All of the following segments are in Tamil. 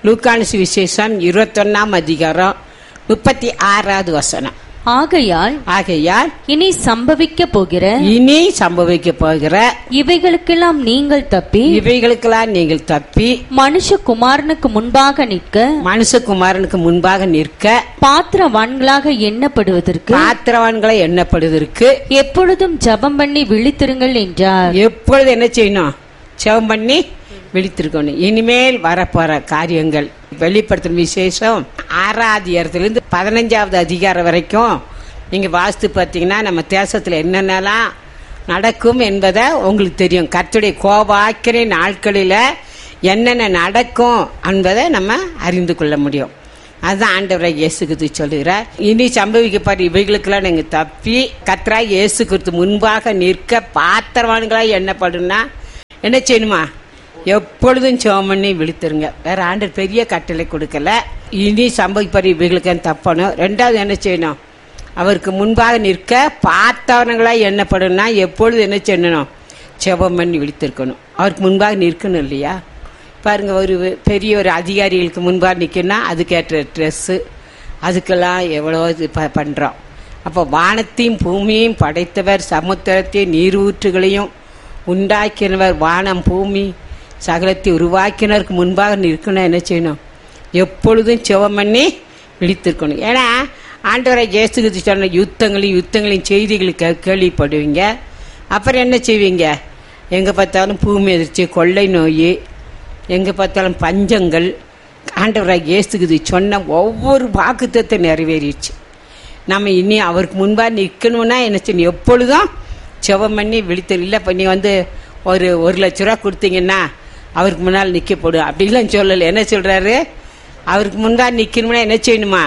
லூக்கானு விசேஷம் இருபத்தொன்னாம் அதிகாரம் முப்பத்தி ஆறாவது வசனம் ஆகையால் ஆகையால் இனி சம்பவிக்க போகிற இனி சம்பவிக்க போகிற இவைகளுக்கெல்லாம் நீங்கள் தப்பி இவைகளுக்கெல்லாம் நீங்கள் தப்பி மனுஷகுமாரனுக்கு முன்பாக நிற்க மனுஷகுமாரனுக்கு முன்பாக நிற்க பாத்திரவான்களாக எண்ணப்படுவதற்கு பாத்திரவான்களை எண்ணப்படுவதற்கு எப்பொழுதும் ஜெபம் பண்ணி விழித்திருங்கள் என்றார் எப்பொழுது என்ன செய்யணும் செவம் பண்ணி விழித்திருக்கணும் இனிமேல் வரப்போற காரியங்கள் வெளிப்படுத்தும் விசேஷம் ஆறாதிகாரத்திலிருந்து பதினஞ்சாவது அதிகாரம் வரைக்கும் நீங்க வாஸ்து பார்த்தீங்கன்னா நம்ம தேசத்துல என்னென்னலாம் நடக்கும் என்பதை உங்களுக்கு தெரியும் கர்த்தருடைய கோபாக்கிற நாட்களில என்னென்ன நடக்கும் என்பதை நம்ம அறிந்து கொள்ள முடியும் அதுதான் ஆண்டவரை இயேசு கிறிஸ்து சொல்லுகிறார் இனி சம்பவிக்கப்படுற இவைகளுக்கெல்லாம் நீங்க தப்பி கத்ரா இயேசு கிறிஸ்து முன்பாக நிற்க பாத்திரவான்களாய் எண்ணப்படுனா என்ன செய்யணுமா எப்பொழுதும் சோம் பண்ணி விழித்துருங்க வேற ஆண்டு பெரிய கட்டளை கொடுக்கல இனி சம்பவிப்படுற இவைகளுக்கு தப்பணும் ரெண்டாவது என்ன செய்யணும் அவருக்கு முன்பாக நிற்க பார்த்தவனங்களாய் எண்ணப்படும்னா எப்பொழுது என்ன செய்யணும் செபம் பண்ணி விழித்திருக்கணும் அவருக்கு முன்பாக நிற்கணும் இல்லையா பாருங்க ஒரு பெரிய ஒரு அதிகாரிகளுக்கு முன்பாக நிற்கணும்னா அதுக்கேற்ற ட்ரெஸ்ஸு அதுக்கெல்லாம் எவ்வளோ இது ப பண்ணுறோம் அப்போ வானத்தையும் பூமியையும் படைத்தவர் சமுத்திரத்தையும் நீரூற்றுகளையும் உண்டாக்கினவர் வானம் பூமி சகலத்தை உருவாக்கினருக்கு முன்பாக நிற்கணும் என்ன செய்யணும் எப்பொழுதும் செவம் பண்ணி விழித்திருக்கணும் ஏன்னா ஆண்டவரை ஜேசுகிட்டு சொன்ன யுத்தங்களையும் யுத்தங்களையும் செய்திகளை கே கேள்விப்படுவீங்க அப்புறம் என்ன செய்வீங்க எங்கே பார்த்தாலும் பூமி எதிர்ச்சி கொள்ளை நோய் எங்கே பார்த்தாலும் பஞ்சங்கள் ஆண்டவராக இயேசுக்குது சொன்ன ஒவ்வொரு வாக்குத்தத்தை நிறைவேறிடுச்சு நம்ம இனி அவருக்கு முன்பாக நிற்கணும்னா என்ன செய்யணும் எப்பொழுதும் செவம் பண்ணி விழித்து இல்லை இப்போ நீ வந்து ஒரு ஒரு லட்ச ரூபா கொடுத்தீங்கன்னா அவருக்கு முன்னால் நிற்க போடும் அப்படிலாம் சொல்லலை என்ன சொல்கிறாரு அவருக்கு முன்னால் நிற்கணும்னா என்ன செய்யணுமா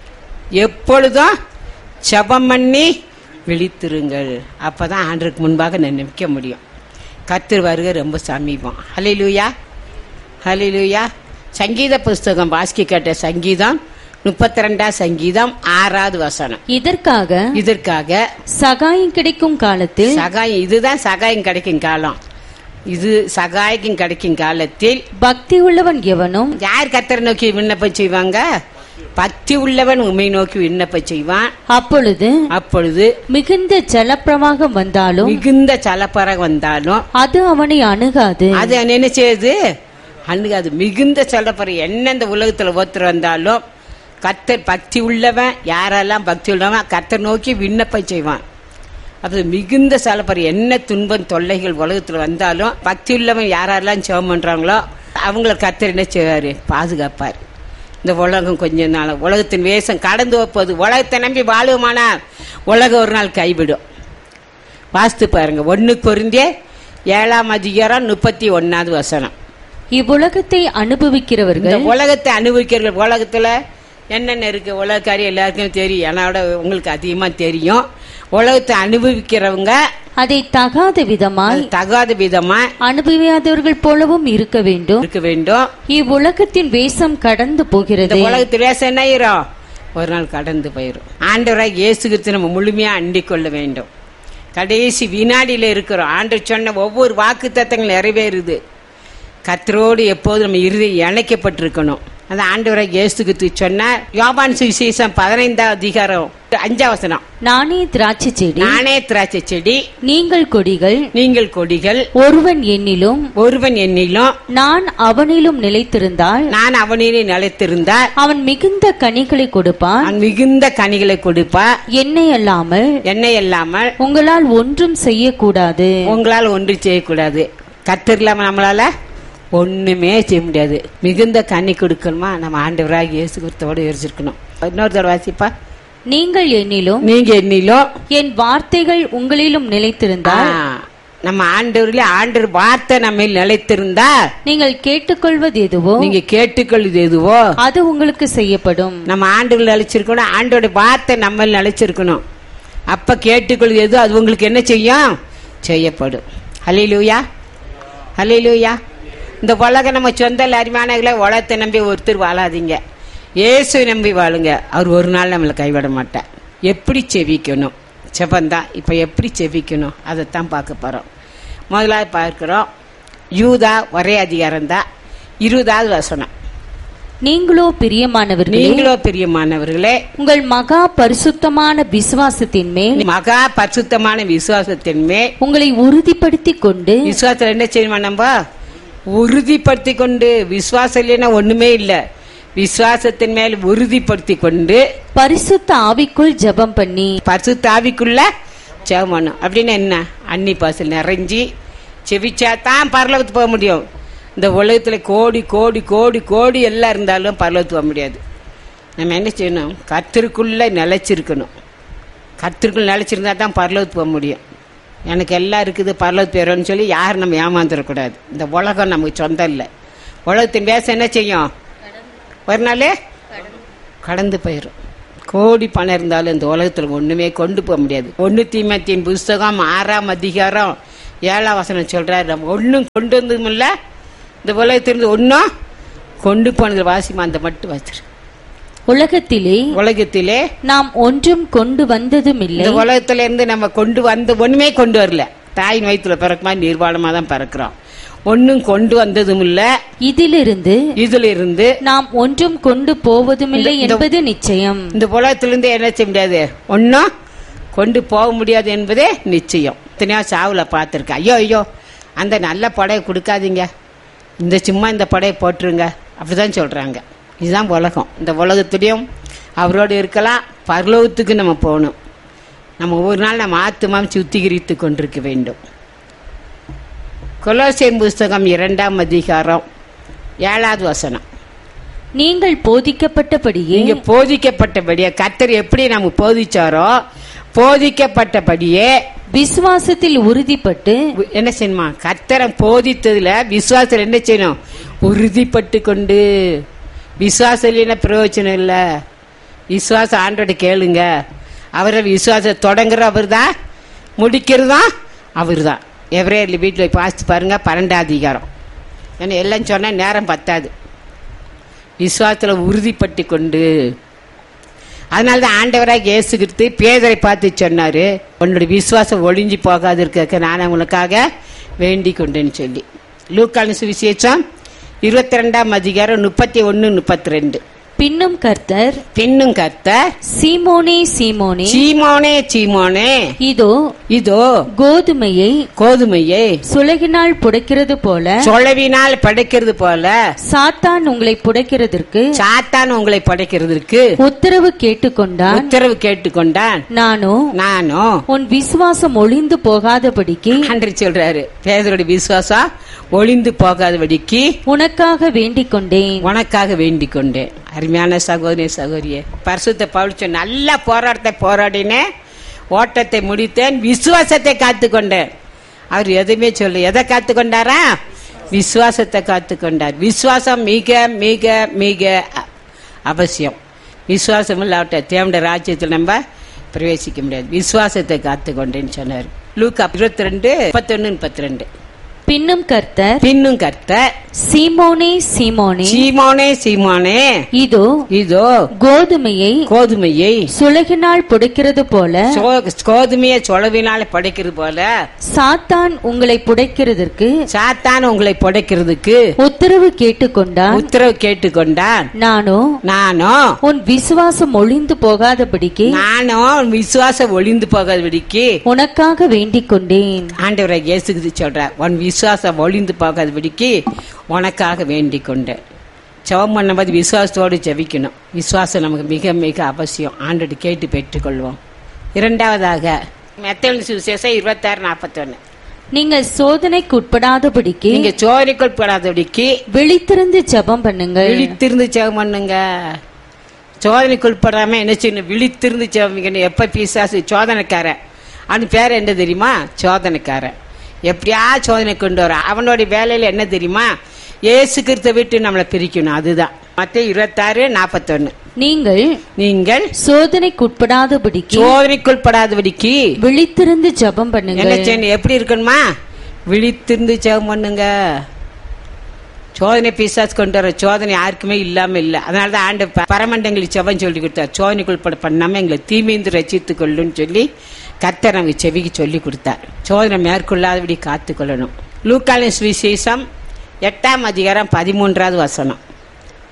எப்பொழுதும் செபம் பண்ணி விழித்திருங்கள் அப்போ தான் ஆண்டருக்கு முன்பாக நான் நிற்க முடியும் கத்திர வருகை ரொம்ப சமீபம் ஹலிலூயா ஹலிலூயா சங்கீத புஸ்தகம் வாசிக்க கேட்ட சங்கீதம் முப்பத்தி ரெண்டாம் சங்கீதம் ஆறாவது வசனம் இதற்காக இதற்காக சகாயம் கிடைக்கும் காலத்தில் சகாயம் இதுதான் சகாயம் கிடைக்கும் காலம் இது சகாயம் கிடைக்கும் காலத்தில் பக்தி உள்ளவன் எவனும் யார் கத்தரை நோக்கி விண்ணப்பம் செய்வாங்க பக்தி உள்ளவன் உண்மை நோக்கி விண்ணப்பம் செய்வான் அப்பொழுது அப்பொழுது மிகுந்த ஜலப்பிரவாகம் வந்தாலும் மிகுந்த சலப்பறவை வந்தாலும் அது அவனை அணுகாது அது என்ன செய்யுது அன்னுக்கு அது மிகுந்த சலப்பறை என்ன இந்த உலகத்துல ஒருத்தர் வந்தாலும் கத்தர் பக்தி உள்ளவன் யாரெல்லாம் பக்தி உள்ளவன் கத்தர் நோக்கி விண்ணப்பம் செய்வான் அது மிகுந்த சலப்பறை என்ன துன்பம் தொல்லைகள் உலகத்துல வந்தாலும் பக்தி உள்ளவன் யாரெல்லாம் ஜெபம் பண்றாங்களோ அவங்கள கத்தர் என்ன செய்வாரு பாதுகாப்பார் இந்த உலகம் கொஞ்ச நாள் உலகத்தின் வேஷம் கடந்து வைப்பது உலகத்தை நம்பி வாழுமானால் உலகம் ஒரு நாள் கைவிடும் வாஸ்து பாருங்க ஒன்னு பொருந்திய ஏழாம் அதிகாரம் முப்பத்தி ஒன்னாவது வசனம் இவ்வுலகத்தை இந்த அனுபவிக்கிறவர்கள் உலகத்தை அனுபவிக்கிற உலகத்துல என்னென்ன இருக்கு உலகக்காரி எல்லாருக்கும் தெரியும் என்னோட உங்களுக்கு அதிகமா தெரியும் உலகத்தை அனுபவிக்கிறவங்க அதை தகாத விதமாய் அது தகாத விதமா அனுபவியாதவர்கள் போலவும் இருக்க வேண்டும் இருக்க வேண்டும் இவ்வுலகத்தின் வேஷம் கடந்து இந்த போகிறது உலகத்து வேஷம் என்ன ஆயிரும் ஒரு நாள் கடந்து போயிரும் ஆண்டவராக இயேசு கிறிஸ்து நம்ம முழுமையா அண்டிக் கொள்ள வேண்டும் கடைசி வினாடியில இருக்கிறோம் ஆண்டு சொன்ன ஒவ்வொரு வாக்கு தத்தங்கள் நிறைவேறுது கத்தரோடு எப்போதும் நம்ம இறுதி இணைக்கப்பட்டிருக்கணும் அந்த ஆண்டவராக இயேசு கிறிஸ்து சொன்னார் யோபான் சுவிசேஷம் பதினைந்தாம் அதிகாரம் அஞ்சாம் வசனம் நானே திராட்சை செடி நானே திராட்சை செடி நீங்கள் கொடிகள் நீங்கள் கொடிகள் ஒருவன் என்னிலும் ஒருவன் என்னிலும் நான் அவனிலும் நிலைத்திருந்தால் நான் அவனிலே நிலைத்திருந்தால் அவன் மிகுந்த கனிகளை கொடுப்பான் அவன் மிகுந்த கனிகளை கொடுப்பா என்னை அல்லாமல் என்னை இல்லாமல் உங்களால் ஒன்றும் செய்யக்கூடாது உங்களால் ஒன்று செய்யக்கூடாது கத்தர் இல்லாம நம்மளால ஒண்ணுமே செய்ய முடியாது மிகுந்த கண்ணி கொடுக்கணுமா நம்ம ஆண்டவராக இயேசு கிறிஸ்துவோட யோசிச்சிருக்கணும் இன்னொரு தடவை வாசிப்பா நீங்கள் என்னிலும் நீங்க என்னிலும் என் வார்த்தைகள் உங்களிலும் ஆ, நிலைத்திருந்தால் நம்ம ஆண்டவரில் ஆண்டவர் வார்த்தை நம்ம நிலைத்திருந்தா நீங்கள் கேட்டுக்கொள்வது எதுவோ நீங்க கேட்டுக்கொள்வது எதுவோ அது உங்களுக்கு செய்யப்படும் நம்ம ஆண்டவர் நிலைச்சிருக்கணும் ஆண்டோட வார்த்தை நம்ம நிலைச்சிருக்கணும் அப்ப கேட்டுக்கொள்வது எது அது உங்களுக்கு என்ன செய்யும் செய்யப்படும் ஹலிலூயா ஹலிலூயா இந்த உலகம் நம்ம சொந்த அருமையானகளை உலகத்தை நம்பி ஒருத்தர் வாழாதீங்க இயேசு நம்பி வாழுங்க அவர் ஒரு நாள் நம்மளை கைவிட மாட்டார் எப்படி செவிக்கணும் செபந்தான் இப்போ எப்படி செவிக்கணும் அதைத்தான் பார்க்க போகிறோம் முதலாவது பார்க்குறோம் யூதா ஒரே அதிகாரம் தான் இருபதாவது வசனம் நீங்களோ பிரியமானவர்களே நீங்களோ பிரியமானவர்களே உங்கள் மகா பரிசுத்தமான விசுவாசத்தின் மேல் மகா பரிசுத்தமான விசுவாசத்தின் மேல் உங்களை உறுதிப்படுத்திக் கொண்டு விசுவாசத்துல என்ன செய்யணுமா நம்ம உறுதிப்படுத்தி கொண்டு விசுவாசம் இல்லைன்னா ஒண்ணுமே இல்ல விசுவாசத்தின் மேல் உறுதிப்படுத்தி கொண்டு பரிசுத்த ஆவிக்குள் ஜெபம் பண்ணி பரிசுத்த ஆவிக்குள்ள ஜெபம் பண்ணும் அப்படின்னு என்ன அன்னி பாசல் நிறைஞ்சி செவிச்சா தான் பரலோகத்துக்கு போக முடியும் இந்த உலகத்துல கோடி கோடி கோடி கோடி எல்லாம் இருந்தாலும் பரலோகத்துக்கு போக முடியாது நம்ம என்ன செய்யணும் கத்திற்குள்ள நிலைச்சிருக்கணும் கத்திற்குள் நிலைச்சிருந்தா தான் பரலோகத்துக்கு போக முடியும் எனக்கு எல்லாம் இருக்குது பரலோகத்து போயிடும்னு சொல்லி யாரும் நம்ம ஏமாந்துடக்கூடாது இந்த உலகம் நமக்கு சொந்தம் இல்லை உலகத்தின் வேஷம் என்ன செய்யும் ஒரு நாளே கடந்து போயிடும் கோடி பணம் இருந்தாலும் இந்த உலகத்தில் ஒண்ணுமே கொண்டு போக முடியாது ஒன்னு தீமத்தின் புஸ்தகம் ஆறாம் அதிகாரம் ஏழாம் வசனம் சொல்றாரு நம்ம ஒன்றும் கொண்டு வந்ததும் இல்ல இந்த உலகத்திலிருந்து ஒன்றும் கொண்டு போனது வாசிமா அந்த மட்டும் வச்சிரு உலகத்திலே உலகத்திலே நாம் ஒன்றும் கொண்டு வந்ததும் இல்லை இந்த உலகத்துல இருந்து நம்ம கொண்டு வந்த ஒண்ணுமே கொண்டு வரல தாயின் வயிற்றுல பிறக்குமா நிர்வாணமா தான் பிறக்கிறோம் ஒன்னும் கொண்டு வந்ததும் இல்ல இதிலிருந்து இதுல இருந்து நாம் ஒன்றும் கொண்டு போவதுமில்லை இந்த- என்பது நிச்சயம் இந்த உலகத்திலிருந்து என்ன செய்ய முடியாது ஒன்னும் கொண்டு போக முடியாது என்பதே நிச்சயம் இத்தனையோ சாவுல பார்த்துருக்கேன் ஐயோ ஐயோ அந்த நல்ல படையை கொடுக்காதீங்க இந்த சும்மா இந்த படையை போட்டுருங்க அப்படிதான் சொல்றாங்க இதுதான் உலகம் இந்த உலகத்துலயும் அவரோடு இருக்கலாம் பரலோகத்துக்கு நம்ம போகணும் நம்ம ஒவ்வொரு நாள் நம்ம ஆத்துமாம் சுத்திகரித்து கொண்டிருக்க வேண்டும் கொலோசியன் புஸ்தகம் இரண்டாம் அதிகாரம் ஏழாவது வசனம் நீங்கள் போதிக்கப்பட்டபடியே நீங்க போதிக்கப்பட்டபடியே கர்த்தர் எப்படி நம்ம போதிச்சாரோ போதிக்கப்பட்டபடியே விசுவாசத்தில் உறுதிப்பட்டு வி- என்ன செய்யணுமா கர்த்தரம் போதித்ததுல விசுவாசத்தில் என்ன செய்யணும் உறுதிப்பட்டு கொண்டு விசுவாசம் இல்லைன்னா பிரயோஜனம் இல்ல விசுவாசம் ஆண்டோட கேளுங்க அவரை விசுவாசம் தொடங்குற அவர் தான் முடிக்கிறதும் அவர் தான் எவரே வீட்டில் பாசித்து பாருங்க பன்னெண்டாம் அதிகாரம் ஏன்னா எல்லாம் சொன்னா நேரம் பத்தாது விசுவாசத்தில் உறுதிப்பட்டு கொண்டு அதனால தான் ஆண்டவராக இயேசு கிறிஸ்து பேதரை பார்த்து சொன்னாரு உன்னுடைய விசுவாசம் ஒளிஞ்சு போகாது இருக்க நான் உனக்காக வேண்டிக் கொண்டேன்னு சொல்லி லூக்கான சுவிசேஷம் இருபத்தி ரெண்டாம் அதிகாரம் முப்பத்தி ஒன்னு முப்பத்தி ரெண்டு பின்னும் கர்த்தர் பின்னும் கர்த்தர் சீமோனே சீமோனே சீமோனே சீமோனே இதோ இதோ கோதுமையை கோதுமையை சுலகினால் புடைக்கிறது போல சொலவினால் படைக்கிறது போல சாத்தான் உங்களை புடைக்கிறதற்கு சாத்தான் உங்களை படைக்கிறதுக்கு உத்தரவு கேட்டுக்கொண்டான் உத்தரவு கேட்டுக்கொண்டான் நானோ நானும் உன் விசுவாசம் ஒளிந்து போகாதபடிக்கு அன்று சொல்றாரு பேதருடைய விசுவாசம் ஒளிந்து போகாதபடிக்கு உனக்காக வேண்டிக் கொண்டேன் உனக்காக வேண்டிக் கொண்டேன் அருமையான சகோதரி சகோதரியே பரிசுத்த பவுல் சொன்ன நல்ல போராட்டத்தை போராடினேன் ஓட்டத்தை முடித்தேன் விசுவாசத்தை காத்துக்கொண்டேன் அவர் எதுவுமே சொல்ல எதை காத்துக்கொண்டாரா விசுவாசத்தை காத்துக்கொண்டார் விசுவாசம் மிக மிக மிக அ- அவசியம் விசுவாசம் இல்லாவிட்ட தேவண்ட ராஜ்யத்தில் நம்ம பிரவேசிக்க முடியாது விசுவாசத்தை காத்துக்கொண்டேன்னு சொன்னார் லூக்கா இருபத்தி ரெண்டு முப்பத்தொன்னு முப்பத்தி ரெண்டு பின்னும் கர்த்தர் பின்னும் கர்த்தர் சீமோனே சீமோனே சீமோனே சீமோனே இதோ இதோ கோதுமையை கோதுமையை சுலகினால் புடைக்கிறது போல சோ- கோதுமையை சொலவினால படைக்கிறது போல சாத்தான் உங்களை புடைக்கிறதற்கு சாத்தான் உங்களை படைக்கிறதுக்கு உத்தரவு கேட்டுக்கொண்டான் உத்தரவு கேட்டுக்கொண்டான் நானோ நானும் உன் விசுவாசம் ஒளிந்து போகாதபடிக்கு நானும் விசுவாசம் ஒளிந்து போகாதபடிக்கு உனக்காக வேண்டிக் கொண்டேன் ஆண்டவரை இயேசுக்கு சொல்றார் உன் விசுவாசம் ஒளிந்து போகாதபடிக்கு உனக்காக வேண்டிக் கொண்டேன் ஜெபம் பண்ணும்போது விசுவாசத்தோடு ஜெபிக்கணும் விசுவாசம் நமக்கு மிக மிக அவசியம் ஆண்டோடு கேட்டு பெற்றுக்கொள்வோம் இரண்டாவதாக மெத்தவன் சுவிசேஷம் இருபத்தாறு நாற்பத்தொன்னு நீங்கள் சோதனைக்கு உட்படாதபடிக்கு நீங்க சோதனைக்குள் படாதபடிக்கு விழித்திருந்து ஜெபம் பண்ணுங்கள் விழித்திருந்து ஜெபம் பண்ணுங்க சோதனைக்குள் படாம என்ன செய்யணும் விழித்திருந்து ஜெபம் எப்ப பிசாசு சோதனைக்காரன் அவன் பேர் என்ன தெரியுமா சோதனைக்காரன் எப்படியா சோதனை கொண்டு வர அவனுடைய வேலையில என்ன தெரியுமா ஏசு கிறிஸ்த விட்டு நம்மளை பிரிக்கணும் அதுதான் மத்த இருபத்தாறு நாற்பத்தொன்னு நீங்கள் நீங்கள் சோதனைக்கு உட்படாதபடிக்கு சோதனைக்குள் படாதபடிக்கு விழித்திருந்து ஜெபம் என்ன பண்ணுங்கள் செய்யணும் எப்படி இருக்கணுமா விழித்திருந்து ஜெபம் பண்ணுங்க சோதனை பிசாசு கொண்டு வர சோதனை யாருக்குமே இல்லாம இல்ல அதனால தான் ஆண்டு ப- பரமண்டங்களுக்கு செவன் சொல்லி கொடுத்தார் சோதனைக்குள் பட பண்ணாம எங்களை தீமைந்து ரசித்துக் கொள்ளுன்னு சொல்லி கர்த்தர் நமக்கு செவிக்கு சொல்லி கொடுத்தார் சோதனை மேற்கொள்ளாதபடி காத்துக்கொள்ளணும் லூக்காலின் சுவிசேஷம் எட்டாம் அதிகாரம் பதிமூன்றாவது வசனம்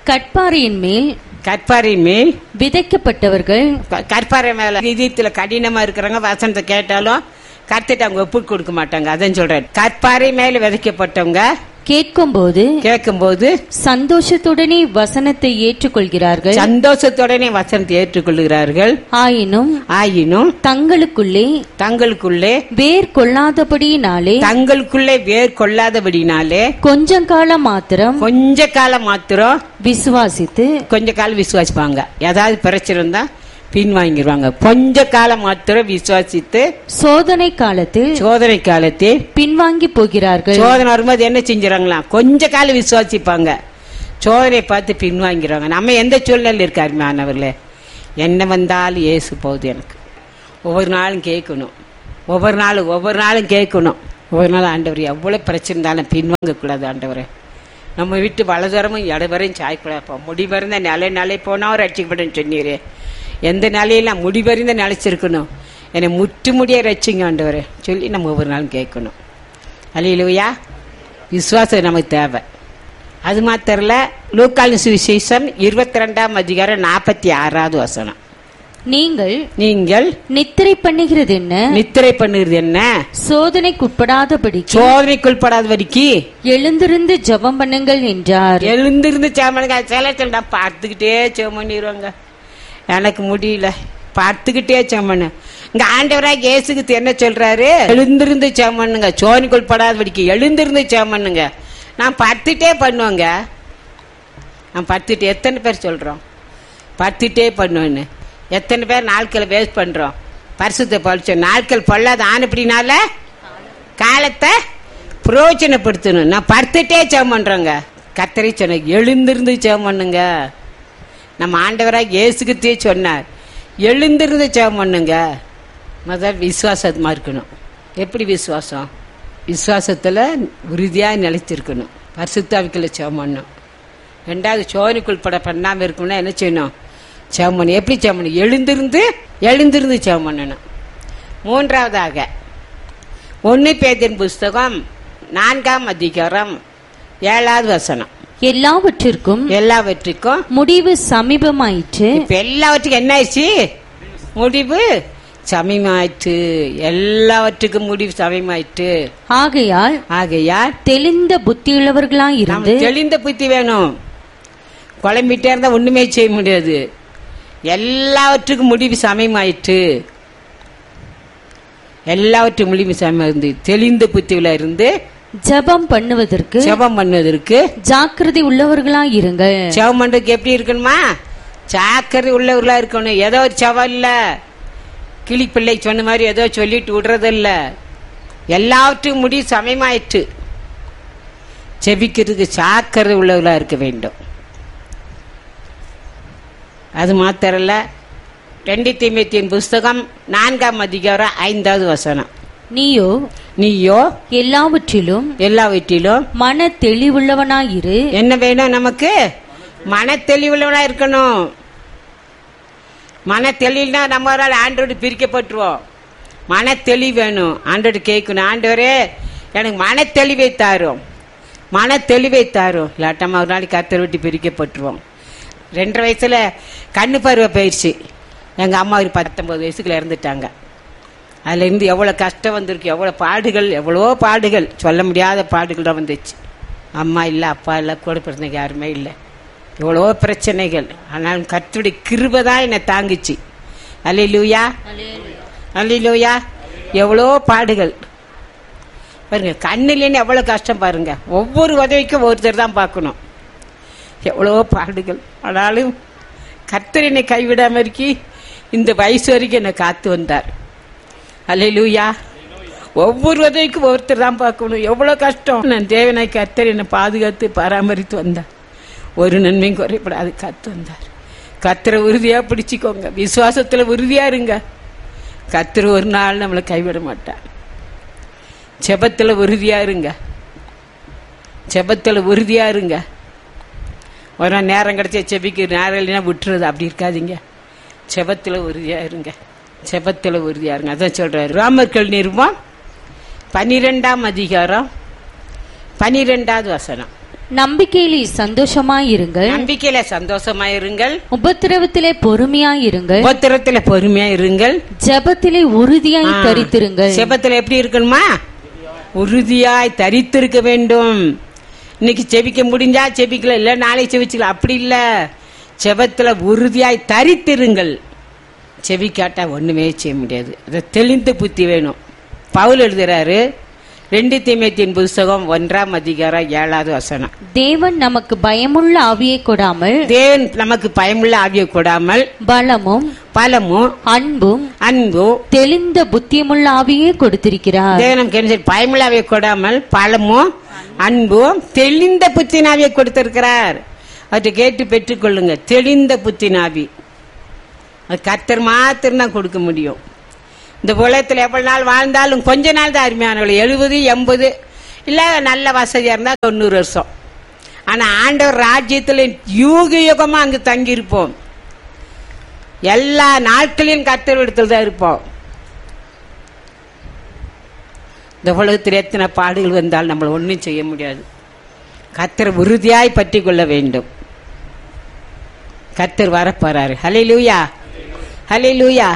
கட்பாறையின் மேல் கற்பாரின் மேல் விதைக்கப்பட்டவர்கள் க- கற்பாறை மேல இதயத்துல கடினமா இருக்கிறவங்க வசனத்தை கேட்டாலும் கத்துட்டு அவங்க ஒப்பு கொடுக்க மாட்டாங்க அதான் சொல்றேன் கற்பாறை மேல விதைக்கப்பட்டவங்க கேட்கும்போது கேட்கும்போது சந்தோஷத்துடனே வசனத்தை ஏற்றுக்கொள்கிறார்கள் சந்தோஷத்துடனே வசனத்தை ஏற்றுக்கொள்கிறார்கள் ஆயினும் ஆயினும் தங்களுக்குள்ளே தங்களுக்குள்ளே வேர் கொள்ளாதபடியினாலே தங்களுக்குள்ளே வேர் கொள்ளாதபடினாலே கொஞ்சம் காலம் மாத்திரம் கொஞ்ச காலம் மாத்திரம் விசுவாசித்து கொஞ்ச காலம் விசுவாசிப்பாங்க ஏதாவது பிரச்சனை இருந்தா பின் வாங்கிடுவாங்க கொஞ்ச காலம் மாத்திரம் விசுவாசித்து சோதனை காலத்தில் சோதனை காலத்தில் பின்வாங்கி போகிறார்கள் சோதனை வரும்போது என்ன செஞ்சுறாங்களாம் கொஞ்ச காலம் விசுவாசிப்பாங்க சோதனை பார்த்து பின்வாங்கிறாங்க நம்ம எந்த சூழ்நிலையில் இருக்காரு மாணவர்களே என்ன வந்தாலும் ஏசு போகுது எனக்கு ஒவ்வொரு நாளும் கேட்கணும் ஒவ்வொரு நாளும் ஒவ்வொரு நாளும் கேட்கணும் ஒவ்வொரு நாள் ஆண்டவர் எவ்வளோ பிரச்சனை இருந்தாலும் பின்வாங்கக்கூடாது ஆண்டவரே நம்ம வீட்டு வலதுரமும் இடவரையும் சாய்க்கூடாது முடிவறிந்த நிலை நிலை போனால் ரட்சிக்கப்படும் சொன்னீரே எந்த நிலையெல்லாம் முடிவறிந்த நிலைச்சிருக்கணும் என்னை முற்று முடிய ரட்சிங்க ஆண்டவரே சொல்லி நம்ம ஒவ்வொரு நாளும் கேட்கணும் அலையிலுயா விசுவாசம் நமக்கு தேவை அது மாத்திரல லூக்கால் சுவிசேஷம் இருபத்தி ரெண்டாம் அதிகாரம் நாற்பத்தி ஆறாவது வசனம் நீங்கள் நீங்கள் நித்திரை பண்ணுகிறது என்ன நித்திரை பண்ணுறது என்ன சோதனைக்குட்படாதபடி சோதனைக்குள்படாத வரைக்கும் எழுந்திருந்து ஜெபம் பண்ணுங்கள் என்றார் எழுந்திருந்து சேமனுங்க சில சொல்ல பார்த்துக்கிட்டே சேமண்ணிடுவாங்க எனக்கு முடியல பார்த்துக்கிட்டே சேமண்ணு இங்க ஆண்டவராக இயேசுக்கு என்ன சொல்றாரு எழுந்திருந்து சேமண்ணுங்க சோதனைக்குள்படாத வரைக்கும் எழுந்திருந்து சேமண்ணுங்க நான் படுத்துட்டே பண்ணுவேங்க நான் படுத்துட்டு எத்தனை பேர் சொல்றோம் படுத்துட்டே பண்ணுவேன்னு எத்தனை பேர் நாட்களை வேஸ்ட் பண்றோம் பரிசுத்த பழிச்சோம் நாட்கள் பொல்லாத ஆனப்படினால காலத்தை பிரயோஜனப்படுத்தணும் நான் படுத்துட்டே ஜெபம் பண்றேங்க கத்தரி சொன்ன எழுந்திருந்து ஜெபம் பண்ணுங்க நம்ம ஆண்டவராக இயேசுகிட்டே சொன்னார் எழுந்திருந்து ஜெபம் பண்ணுங்க முதல் விசுவாசமா இருக்கணும் எப்படி விசுவாசம் விசுவாசத்துல உறுதியா நிலைத்திருக்கணும் பரிசுத்தாவிக்குள்ள ஜெபம் பண்ணணும் ரெண்டாவது சோதனைக்குள் பட பண்ணாம இருக்கணும்னா என்ன செய்யணும் ஜெபம் பண்ணணும் எப்படி ஜெபம் பண்ணணும் எழுந்திருந்து எழுந்திருந்து ஜெபம் பண்ணணும் மூன்றாவதாக ஒன்னு பேதின் புஸ்தகம் நான்காம் அதிகாரம் ஏழாவது வசனம் எல்லாவற்றிற்கும் எல்லாவற்றுக்கும் முடிவு சமீபமாயிற்று இப்ப எல்லாவற்றுக்கும் என்ன ஆயிடுச்சு முடிவு சமயமாயிற்று எல்லாவற்றுக்கும் முடிவு சமயமாயிற்று ஆகையால் ஆகையால் தெளிந்த புத்தியுள்ளவர்களாய் நம்ம இருந்து தெளிந்த புத்தி வேணும் குழம்பிட்டே இருந்தா ஒண்ணுமே செய்ய முடியாது எல்லாவற்றுக்கும் முடிவு சமயமாயிற்று எல்லாவற்றும் முடிவு சமயம் இருந்து தெளிந்த புத்தியில இருந்து ஜெபம் பண்ணுவதற்கு ஜெபம் பண்ணுவதற்கு ஜாக்கிரதை உள்ளவர்களாய் இருங்கள் செவம் பண்றதுக்கு எப்படி இருக்கணுமா ஜாக்கிரதை உள்ளவர்களா இருக்கணும் ஏதோ ஒரு செவம் இல்ல கிளிப்பிள்ளை சொன்ன மாதிரி ஏதோ சொல்லிட்டு விடுறது இல்ல எல்லாவற்றுக்கும் முடிவு சமயமாயிற்று செபிக்கிறதுக்கு ஜாக்கிரதை உள்ளவர்களா இருக்க வேண்டும் அது மாத்திரல்ல ரெண்டு தீமத்தியின் புஸ்தகம் நான்காம் அதிகாரம் ஐந்தாவது வசனம் நீயோ நீயோ எல்லாவற்றிலும் எல்லாவற்றிலும் மன தெளிவுள்ளவனாயிரு என்ன வேணும் நமக்கு மன தெளிவுள்ளவனா இருக்கணும் மன தெளிவுனா நம்ம ஒரு நாள் ஆண்டோடு பிரிக்கப்பட்டுருவோம் மன தெளிவு வேணும் ஆண்டோடு கேட்கணும் ஆண்டவரே எனக்கு மன தெளிவை தாரும் மன தெளிவை தாரும் இல்லாட்டா நம்ம ஒரு நாளைக்கு கத்தரை விட்டு பிரிக்கப்பட்டுருவோம் ரெண்டரை வயசுல கண்ணு பருவ பயிற்சி எங்க அம்மா ஒரு பத்தொன்பது வயசுக்குள்ள இறந்துட்டாங்க அதுல இருந்து எவ்வளவு கஷ்டம் வந்திருக்கு எவ்வளவு பாடுகள் எவ்வளவோ பாடுகள் சொல்ல முடியாத பாடுகள் தான் வந்துச்சு அம்மா இல்லை அப்பா இல்லை கூட பிறந்தவங்க யாருமே இல்லை எவ்வளவோ பிரச்சனைகள் ஆனால் கர்த்தருடைய கிருபை தான் என்னை தாங்குச்சு அல்லையிலூயா அல்லையிலூயா எவ்வளோ பாடுகள் பாருங்க கண்ணிலேன்னு எவ்வளோ கஷ்டம் பாருங்க ஒவ்வொரு உதவிக்கும் ஒருத்தர் தான் பார்க்கணும் எவ்வளோ பாடுகள் ஆனாலும் கர்த்தர் என்னை கைவிடாம இருக்கி இந்த வயசு வரைக்கும் என்னை காத்து வந்தார் அல்லையிலூயா ஒவ்வொரு உதவிக்கும் ஒருத்தர் தான் பார்க்கணும் எவ்வளோ கஷ்டம் நான் தேவனாய் கர்த்தர் என்னை பாதுகாத்து பராமரித்து வந்தார் ஒரு நன்மையும் குறைப்படாது காத்து வந்தார் கர்த்தரை உறுதியா பிடிச்சிக்கோங்க விசுவாசத்துல உறுதியா இருங்க கர்த்தர் ஒரு நாள் நம்மளை கைவிட மாட்டார் செபத்துல உறுதியா இருங்க செபத்துல உறுதியா இருங்க ஒரு நாள் நேரம் கிடைச்சா செபிக்கு நேரம் இல்லைன்னா விட்டுறது அப்படி இருக்காதீங்க செபத்துல உறுதியா இருங்க செபத்துல உறுதியா இருங்க அதான் சொல்றாரு ராமர்கள் நிறுவம் பனிரெண்டாம் அதிகாரம் பனிரெண்டாவது வசனம் நம்பிக்கையிலே சந்தோஷமாயிருங்கள் நம்பிக்கையில சந்தோஷமாயிருங்கள் உபத்திரவத்திலே பொறுமையாயிருங்கள் உபத்திரத்துல பொறுமையா இருங்கள் ஜெபத்திலே உறுதியாய் ஆ. தரித்திருங்கள் செபத்துல எப்படி இருக்கணுமா உறுதியாய் தரித்திருக்க வேண்டும் இன்னைக்கு செபிக்க முடிஞ்சா செபிக்கல இல்ல நாளைக்கு செபிச்சுக்கலாம் அப்படி இல்ல செபத்துல உறுதியாய் தரித்திருங்கள் செபிக்காட்டா ஒண்ணுமே செய்ய முடியாது அதை தெளிந்த புத்தி வேணும் பவுல் எழுதுறாரு ரெண்டு தீமைத்தின் புஸ்தகம் ஒன்றாம் அதிகாரம் ஏழாவது வசனம் தேவன் நமக்கு பயமுள்ள ஆவியை கொடாமல் தேவன் நமக்கு பயமுள்ள ஆவியை கொடாமல் பலமும் பலமும் அன்பும் அன்பும் தெளிந்த புத்தியமுள்ள ஆவியை கொடுத்திருக்கிறார் தேவன் நமக்கு என்ன செய்ய- பயமுள்ளாவை கொடாமல் பழமும் அன்பும் தெளிந்த புத்தினாவியை கொடுத்திருக்கிறார் அவற்றை கேட்டு பெற்றுக்கொள்ளுங்க தெளிந்த புத்தினாவி அது கர்த்தர் மாத்திரம் தான் கொடுக்க முடியும் இந்த உலகத்தில் எவ்வளவு நாள் வாழ்ந்தாலும் கொஞ்ச நாள் தான் அருமையானவர்கள் எழுபது எண்பது இல்ல நல்ல வசதியா இருந்தா தொண்ணூறு வருஷம் ஆனா ஆண்டவர் ராஜ்யத்துல யூக யுகமா அங்கு தங்கியிருப்போம் எல்லா நாட்களையும் கர்த்தர் இடத்துல தான் இருப்போம் இந்த உலகத்தில் எத்தனை பாடுகள் வந்தால் நம்மளை ஒன்றும் செய்ய முடியாது கத்தர் உறுதியாய் பற்றி கொள்ள வேண்டும் கத்தர் வரப்போறாரு ஹலே லூயா ஹலே லூயா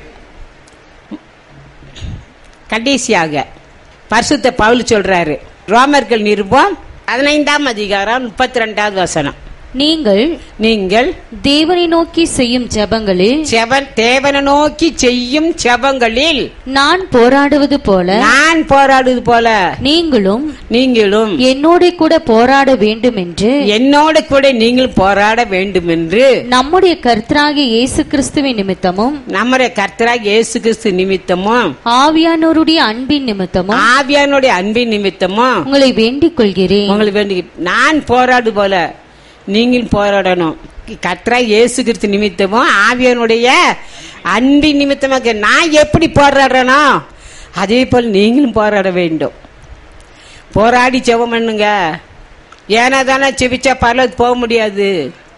கடைசியாக பரிசுத்த பவுல் சொல்றாரு ரோமர்கள் நிருபம் பதினைந்தாம் அதிகாரம் முப்பத்தி ரெண்டாவது வசனம் நீங்கள் நீங்கள் தேவனை நோக்கி செய்யும் ஜெபங்களில் செவன் தேவனை நோக்கி செய்யும் செபங்களில் நான் போராடுவது போல நான் போராடுவது போல நீங்களும் நீங்களும் என்னோட கூட போராட வேண்டும் என்று என்னோட கூட நீங்கள் போராட வேண்டும் என்று நம்முடைய கர்த்தராகிய இயேசு கிறிஸ்துவின் நிமித்தமும் நம்முடைய கர்த்தராக இயேசு கிறிஸ்து நிமித்தமும் ஆவியானோருடைய அன்பின் நிமித்தமும் ஆவியானுடைய அன்பின் நிமித்தமும் உங்களை வேண்டிக் கொள்கிறேன் உங்களுக்கு வேண்டி நான் போராடு போல நீங்கள் போராடணும் கர்த்தராக இயேசு கிறிஸ்து நிமித்தமும் ஆவியானுடைய அன்பின் நிமித்தமாக நான் எப்படி போராடுறேனோ அதே போல் நீங்களும் போராட வேண்டும் போராடி ஜெபம் பண்ணுங்க ஏன்னா தானே செபிச்சா பரலோகத்துக்கு போக முடியாது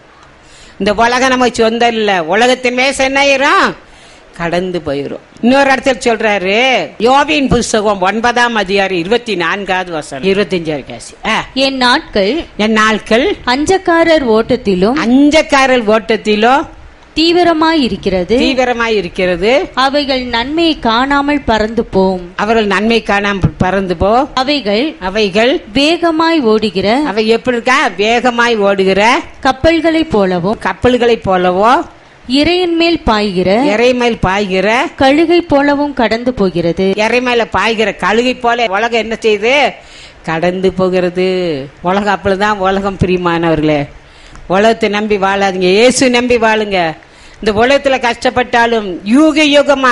இந்த உலகம் நம்ம சொந்தம் இல்ல உலகத்தின் மேச என்ன ஆயிரும் கடந்து போயிரும் இன்னொரு இடத்துல சொல்றாரு யோபின் புஸ்தகம் ஒன்பதாம் அதிகாரம் இருபத்தி நான்காவது வசனம் இருபத்தஞ்சாவது காசி ஆ, என் நாட்கள் என் நாட்கள் அஞ்சக்காரர் ஓட்டத்திலும் அஞ்சக்காரல் ஓட்டத்திலோ தீவிரமாய் இருக்கிறது தீவிரமாய் இருக்கிறது அவைகள் நன்மையை காணாமல் பறந்து போம் அவர்கள் நன்மை காணாமல் பறந்து போ அவைகள் அவைகள் வேகமாய் ஓடுகிற அவை எப்படி இருக்கா வேகமாய் ஓடுகிற கப்பல்களைப் போலவும் கப்பல்களைப் போலவோ இறையின் மேல் பாய்கிற இறைமேல் பாய்கிற கழுகை போலவும் கடந்து போகிறது இறைமேல பாய்கிற கழுகை போல உலகம் என்ன செய்யுது கடந்து போகிறது உலகம் அப்பதான் உலகம் பிரியமானவர்களே உலகத்தை நம்பி வாழாதீங்க இயேசு நம்பி வாழுங்க இந்த உலகத்துல கஷ்டப்பட்டாலும் யூக யுகமா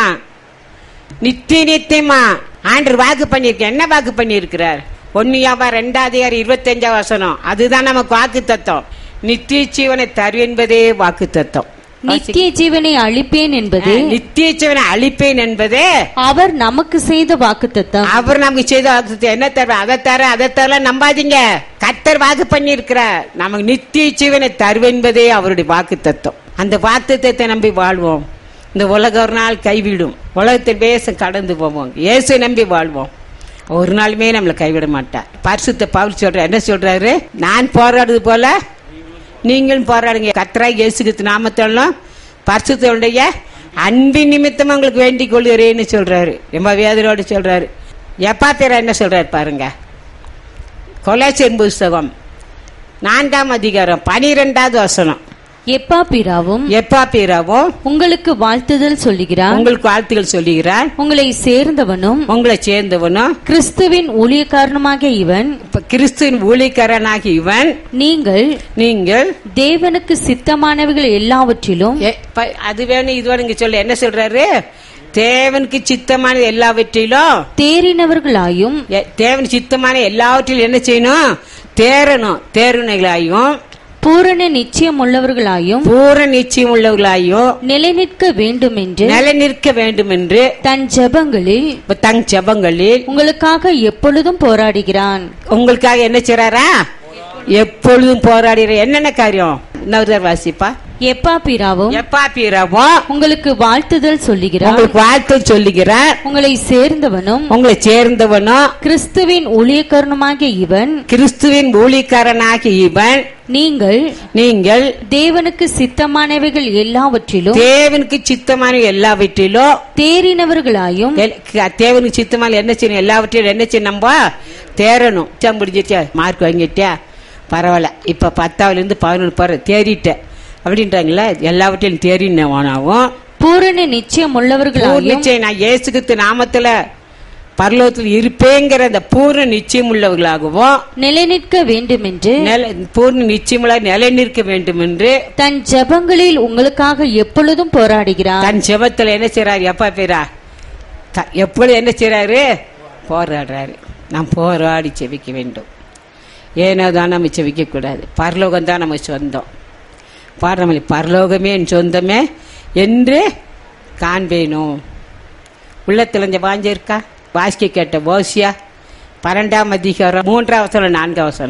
நித்திய நித்தியமா ஆண்டு வாக்கு பண்ணியிருக்க என்ன வாக்கு பண்ணியிருக்கிறார் ஒன்னியாவா ரெண்டாவது இருபத்தஞ்சா வசனம் அதுதான் நமக்கு வாக்கு தத்துவம் நித்திய ஜீவனை தரு என்பதே வாக்கு தத்துவம் நித்திய ஜீவனை அழிப்பேன் என்பது நித்திய ஜீவனை அழிப்பேன் என்பதே அவர் நமக்கு செய்த வாக்குத்தத்தம் அவர் நமக்கு செய்த வாக்குத்தத்தம் என்ன தர அதை தர அதை தர நம்பாதீங்க கர்த்தர் வாக்கு பண்ணியிருக்கிறார் நமக்கு நித்திய ஜீவனை தருவென்பதே அவருடைய வாக்கு தத்துவம் அந்த வாக்குத்தத்தை நம்பி வாழ்வோம் இந்த உலகம் ஒரு நாள் கைவிடும் உலகத்தை பேச கடந்து போவோம் இயேசு நம்பி வாழ்வோம் ஒரு நாளுமே நம்மளை கைவிட மாட்டார் பரிசுத்த பவுல் சொல்ற என்ன சொல்றாரு நான் போராடுறது போல நீங்களும் போராடுங்க கத்தராய் இயேசுகித்து நாமத்தாலும் பரிசுத்தனுடைய அன்பின் நிமித்தம் உங்களுக்கு வேண்டிக் கொள்கிறேன்னு சொல்றாரு ரொம்ப வேதனோடு சொல்றாரு எப்பாத்திர என்ன சொல்றாரு பாருங்க கொலேசியன் புஸ்தகம் நான்காம் அதிகாரம் பனிரெண்டாவது வசனம் எப்பா பிராவும் எப்பா பீராவும் உங்களுக்கு வாழ்த்துதல் சொல்லுகிறார் உங்களுக்கு வாழ்த்துக்கள் சொல்லுகிறார் உங்களை சேர்ந்தவனும் உங்களை சேர்ந்தவனும் கிறிஸ்துவின் ஊழியக்காரனுமாக இவன் இப்ப கிறிஸ்துவின் ஊழியக்காரனாகி இவன் நீங்கள் நீங்கள் தேவனுக்கு சித்தமானவைகள் எல்லாவற்றிலும் எ- ப- அது வேணும் இது வேணும் இங்க சொல்ல என்ன சொல்றாரு தேவனுக்கு சித்தமான எல்லாவற்றிலும் தேறினவர்களாயும் எ- தேவன் சித்தமான எல்லாவற்றிலும் என்ன செய்யணும் தேரணும் தேர்வுகளாயும் பூரண நிச்சயம் உள்ளவர்களாயும் பூர நிச்சயம் உள்ளவர்களாயும் நிலைநிற்க வேண்டும் என்று நிலை நிற்க வேண்டும் என்று தன் ஜெபங்களில் இப்ப தங் ஜெபங்களில் உங்களுக்காக எப்பொழுதும் போராடுகிறான் உங்களுக்காக என்ன செய்றாரா எப்பொழுதும் போராடுற என்னென்ன காரியம் இன்னொரு தடவை வாசிப்பா எப்பாப்பிராவும் எப்பாப்பிரவும் உங்களுக்கு வாழ்த்துதல் சொல்லுகிறார் உங்களுக்கு வாழ்த்து சொல்லுகிறேன் உங்களை சேர்ந்தவனும் உங்களை சேர்ந்தவனும் கிறிஸ்துவின் ஊழியக்காரனுமாகிய இவன் கிறிஸ்துவின் ஊழிக்காரனாகிய இவன் நீங்கள் நீங்கள் தேவனுக்கு சித்தமானவைகள் எல்லாவற்றிலும் தேவனுக்கு சித்தமான எல்லாவற்றிலும் தேறினவர்களாயும் எல்- க- தேவனுக்கு சித்தமான என்ன செய்யணும் எல்லாவற்றையும் என்ன செய்யணும் நம்ம தேரணும் எக்ஸாம் முடிஞ்சிச்சா மார்க் வாங்கிட்டியா பரவாயில்ல இப்ப பத்தாவதுல இருந்து பதினொன்று பாரு தேறிட்ட அப்படின்றாங்களே எல்லாவற்றையும் தேறினவனாவும் பூரண நிச்சயம் உள்ளவர்களாயும் நிச்சயம் நான் இயேசுகித்து நாமத்துல பரலோகத்தில் இருப்பேங்கிற அந்த பூர்ண நிச்சயம் உள்ளவர்களாகவும் நிலைநிற்க வேண்டுமென்று நில- பூர்ண நிச்சயமுள்ள நிலை நிற்க வேண்டும் என்று தன் ஜெபங்களில் உங்களுக்காக எப்பொழுதும் போராடுகிறார் தன் ஜெபத்துல என்ன செய்றாரு எப்பா பேரா த- எப்பொழுது என்ன செய்றாரு போராடுறாரு நாம் போராடி செவிக்க வேண்டும் ஏனோ தான் நம்ம செவிக்க கூடாது பரலோகம் தான் நம்ம சொந்தம் பாடுறமல்லி பரலோகமே என் சொந்தமே என்று காண்பேனும் உள்ளத்துல இந்த வாஞ்சி இருக்கா வாசிக்க கேட்ட ஓசியா பன்னெண்டாம் அதிகாரம் மூன்றாம் வசனம் நான்காம் வசனம்